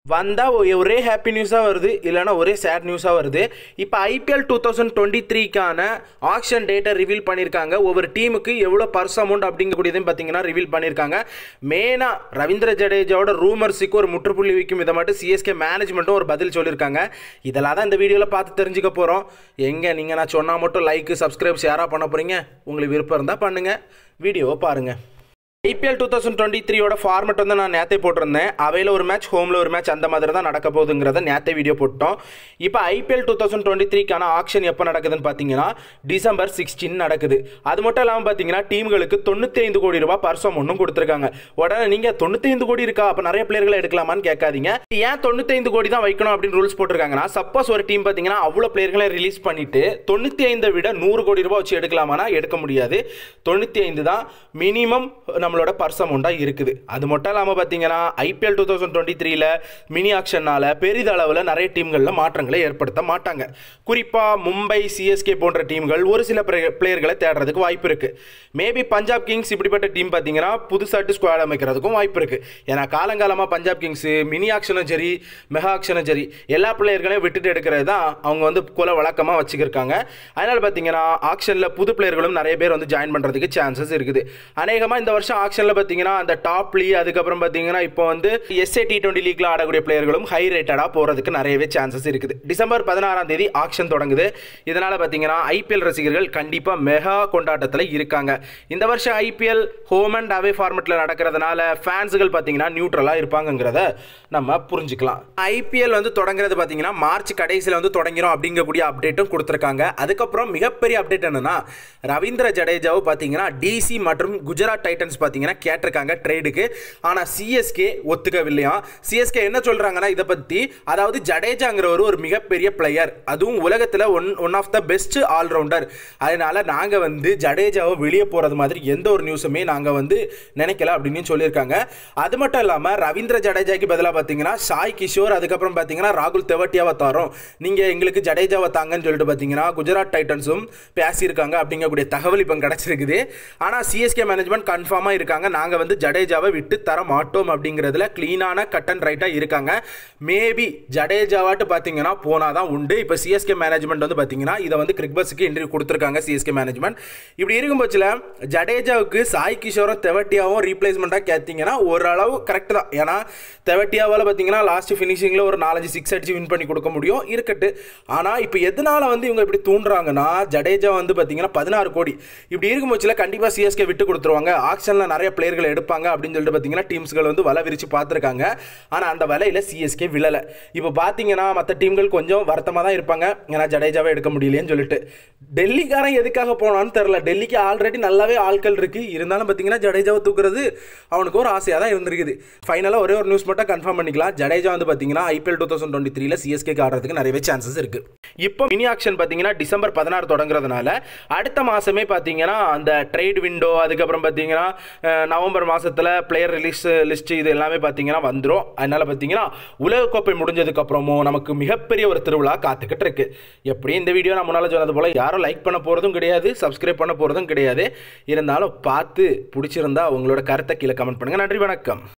வந்தால் ஒரே ஹாப்பி நியூஸாக வருது இல்லைனா ஒரே சேட் நியூஸாக வருது இப்போ ஐபிஎல் டூ தௌசண்ட் டுவெண்ட்டி த்ரீக்கான ஆக்ஷன் டேட்டை ரிவீல் பண்ணியிருக்காங்க ஒவ்வொரு டீமுக்கு எவ்வளோ பர்ஸ் அமௌண்ட் அப்படிங்கக்கூடியதையும் பார்த்தீங்கன்னா ரிவீல் பண்ணியிருக்காங்க மெயினாக ரவீந்திர ஜடேஜாவோட ரூமர்ஸுக்கு ஒரு முற்றுப்புள்ளி வைக்கும் இதை மட்டும் சிஎஸ்கே மேனேஜ்மெண்ட்டும் ஒரு பதில் சொல்லியிருக்காங்க இதெல்லாம் தான் இந்த வீடியோவில் பார்த்து தெரிஞ்சுக்க போகிறோம் எங்கே நீங்கள் நான் சொன்னால் மட்டும் லைக்கு சப்ஸ்கிரைப் ஷேராக பண்ண போகிறீங்க உங்களுக்கு விருப்பம் இருந்தால் பண்ணுங்கள் வீடியோவை பாருங்கள் ஐபிஎல் டூ தௌசண்ட் டுவெண்ட்டி த்ரீயோட ஃபார்மெட் வந்து நான் நேற்றே போட்டிருந்தேன் அவையில் ஒரு மேட்ச் ஹோமில் ஒரு மேட்ச் அந்த மாதிரி தான் நடக்க போகுதுங்கிறத நேற்றே வீடியோ போட்டோம் இப்போ ஐபிஎல் டூ தௌசண்ட் டுவெண்ட்டி த்ரீக்கான ஆக்ஷன் எப்போ நடக்குதுன்னு பார்த்தீங்கன்னா டிசம்பர் சிக்ஸ்டீன் நடக்குது அது மட்டும் இல்லாமல் பார்த்தீங்கன்னா டீம்களுக்கு தொண்ணூற்றி ஐந்து கோடி ரூபாய் பர்சம் ஒன்றும் கொடுத்துருக்காங்க உடனே நீங்கள் தொண்ணூற்றி ஐந்து கோடி இருக்கா அப்போ நிறைய பிளேயர்களை எடுக்கலாமான்னு கேட்காதீங்க ஏன் தொண்ணூற்றி ஐந்து கோடி தான் வைக்கணும் அப்படின்னு ரூல்ஸ் போட்டிருக்காங்கன்னா சப்போஸ் ஒரு டீம் பார்த்தீங்கன்னா அவ்வளோ பிளேயர்களை ரிலீஸ் பண்ணிட்டு தொண்ணூற்றி ஐந்தை விட நூறு கோடி ரூபாய் வச்சு எடுக்கலாமானா எடுக்க முடியாது தொண்ணூற்றி ஐந்து தான் மினிமம் நம்மளோட பர்ஸ் அமௌண்ட்டாக இருக்குது அது மட்டும் இல்லாமல் பார்த்தீங்கன்னா ஐபிஎல் டூ தௌசண்ட் டுவெண்ட்டி த்ரீல மினி ஆக்ஷனால் பெரிதளவில் நிறைய டீம்களில் மாற்றங்களை ஏற்படுத்த மாட்டாங்க குறிப்பாக மும்பை சிஎஸ்கே போன்ற டீம்கள் ஒரு சில பிளேயர்களை தேடுறதுக்கு வாய்ப்பு இருக்குது மேபி பஞ்சாப் கிங்ஸ் இப்படிப்பட்ட டீம் பார்த்தீங்கன்னா புதுசாட்டு ஸ்குவாட் அமைக்கிறதுக்கும் வாய்ப்பு இருக்குது ஏன்னா காலங்காலமாக பஞ்சாப் கிங்ஸு மினி ஆக்ஷனும் சரி மெகா ஆக்ஷனும் சரி எல்லா பிளேயர்களையும் விட்டுட்டு எடுக்கிறது தான் அவங்க வந்து குல வழக்கமாக வச்சுக்கிருக்காங்க அதனால் பார்த்தீங்கன்னா ஆக்ஷனில் புது பிளேயர்களும் நிறைய பேர் வந்து ஜாயின் பண்ணுறதுக்கு சான்சஸ் இருக்குது அநேகமாக இந்த வருஷம் ஆக்ஷனில் பார்த்தீங்கன்னா அந்த டாப் லீக் அதுக்கப்புறம் பார்த்தீங்கன்னா இப்போ வந்து எஸ்ஏ டி டுவெண்ட்டி லீக்ல ஆடக்கூடிய பிளேயர்களும் ஹை ரேட்டடாக போகிறதுக்கு நிறையவே சான்சஸ் இருக்குது டிசம்பர் பதினாறாம் தேதி ஆக்ஷன் தொடங்குது இதனால் பார்த்தீங்கன்னா ஐபிஎல் ரசிகர்கள் கண்டிப்பாக மெகா கொண்டாட்டத்தில் இருக்காங்க இந்த வருஷம் ஐபிஎல் ஹோம் அண்ட் அவே ஃபார்மெட்டில் நடக்கிறதுனால ஃபேன்ஸுகள் பார்த்தீங்கன்னா நியூட்ரலாக இருப்பாங்கங்கிறத நம்ம புரிஞ்சுக்கலாம் ஐபிஎல் வந்து தொடங்குறது பார்த்தீங்கன்னா மார்ச் கடைசியில் வந்து தொடங்கிறோம் அப்படிங்கக்கூடிய அப்டேட்டும் கொடுத்துருக்காங்க அதுக்கப்புறம் மிகப்பெரிய அப்டேட் என்னன்னா ரவீந்திர ஜடேஜாவை பார்த்தீங்கன்னா டிசி மற்றும் குஜராத் டைட்டன்ஸ் பார்த்தீங்கன்னா கேட்டிருக்காங்க ட்ரேடுக்கு ஆனால் சிஎஸ்கே ஒத்துக்கவில்லையா சிஎஸ்கே என்ன சொல்கிறாங்கன்னா இதை பற்றி அதாவது ஜடேஜாங்கிறவர் ஒரு மிகப்பெரிய பிளேயர் அதுவும் உலகத்தில் one one of the best all rounder அதனால் நாங்கள் வந்து ஜடேஜாவை வெளியே போகிறது மாதிரி எந்த ஒரு நியூஸுமே நாங்கள் வந்து நினைக்கல அப்படின்னு சொல்லியிருக்காங்க அது மட்டும் இல்லாமல் ரவீந்திர ஜடேஜாக்கு பதிலாக பார்த்தீங்கன்னா சாய் கிஷோர் அதுக்கப்புறம் பார்த்தீங்கன்னா ராகுல் தெவட்டியாவை தரோம் நீங்கள் எங்களுக்கு ஜடேஜாவை தாங்கன்னு சொல்லிட்டு பார்த்தீங்கன்னா குஜராத் டைட்டன்ஸும் பேசியிருக்காங்க அப்படிங்கக்கூடிய தகவல் இப்போ கிடச்சிருக்குது ஆனால் சிஎஸ்கே மேனேஜ்மெண்ட் கன்ஃபார்மாக இருக்காங்க நாங்கள் வந்து ஜடேஜாவை விட்டு தர மாட்டோம் அப்படிங்கிறதுல க்ளீனான கட் அண்ட் ரைட்டாக இருக்காங்க மேபி ஜடேஜாவாட்டு பார்த்தீங்கன்னா போனால் தான் உண்டு இப்போ சிஎஸ்கே மேனேஜ்மெண்ட் வந்து பார்த்தீங்கன்னா இதை வந்து கிரிக்பஸுக்கு இன்டர்வியூ கொடுத்துருக்காங்க சிஎஸ்கே மேனேஜ்மெண்ட் இப்படி இருக்கும் பட்சத்தில் ஜடேஜாவுக்கு சாய் கிஷோரும் தெவட்டியாவும் ரீப்ளேஸ்மெண்ட்டாக கேட்டிங்கன்னா ஓரளவு கரெக்ட் தான் ஏன்னா தெவட்டியாவால் பார்த்தீங்கன்னா லாஸ்ட் ஃபினிஷிங்கில் ஒரு நாலஞ்சு சிக்ஸ் அடிச்சு வின் பண்ணி கொடுக்க முடியும் இருக்கட்டு ஆனால் இப்போ எதனால் வந்து இவங்க இப்படி தூண்டுறாங்கன்னா ஜடேஜா வந்து பார்த்தீங்கன்னா பதினாறு கோடி இப்படி இருக்கும் பட்சத்தில் கண்டிப்பாக சிஎஸ்கே விட்டு கொடுத்துருவாங்க ஆக்ஷனில் நிறைய பிளேயர்கள் எடுப்பாங்க அப்படின்னு சொல்லிட்டு பார்த்தீங்கன்னா டீம்ஸ்கள் வந்து வலை விரிச்சு பார்த்துருக்காங்க ஆனால் அந்த வலையில் சிஎஸ்கே விழலை இப்போ பார்த்தீங்கன்னா மற்ற டீம்கள் கொஞ்சம் வருத்தமாக தான் இருப்பாங்க ஏன்னா ஜடேஜாவே எடுக்க முடியலையேன்னு சொல்லிட்டு டெல்லிக்காரன் எதுக்காக போனான்னு தெரில டெல்லிக்கு ஆல்ரெடி நல்லாவே ஆட்கள் இருக்குது இருந்தாலும் பார்த்தீங்கன்னா ஜடேஜாவை தூக்குறது அவனுக்கு ஒரு ஆசையாக தான் இருந்திருக்குது ஃபைனலாக ஒரே ஒரு நியூஸ் மட்டும் கன்ஃபார்ம் பண்ணிக்கலாம் ஜடேஜா வந்து பார்த்தீங்கன்னா ஐபிஎல் டூ தௌசண்ட் டுவெண்ட்டி த்ரீல சிஎஸ்கேக்கு ஆடுறதுக்கு நிறையவே சான்சஸ் இருக்குது இப்போ மினி ஆக்ஷன் பார்த்தீங்கன்னா டிசம்பர் பதினாறு தொடங்குறதுனால அடுத்த மாதமே பார்த்தீங்கன்னா அந்த ட்ரேட் விண்டோ அதுக்கப்புறம் பார்த்தீங்கன்னா நவம்பர் மாதத்தில் பிளேயர் ரிலீஸ் லிஸ்ட் இது எல்லாமே பார்த்தீங்கன்னா வந்துடும் அதனால் பார்த்தீங்கன்னா உலகக்கோப்பை முடிஞ்சதுக்கப்புறமும் நமக்கு மிகப்பெரிய ஒரு திருவிழா காத்துக்கிட்டு இருக்கு எப்படி இந்த வீடியோ நான் முன்னால் சொன்னது போல் யாரும் லைக் பண்ண போகிறதும் கிடையாது சப்ஸ்கிரைப் பண்ண போகிறதும் கிடையாது இருந்தாலும் பார்த்து பிடிச்சிருந்தா உங்களோட கருத்தை கீழே கமெண்ட் பண்ணுங்கள் நன்றி வணக்கம்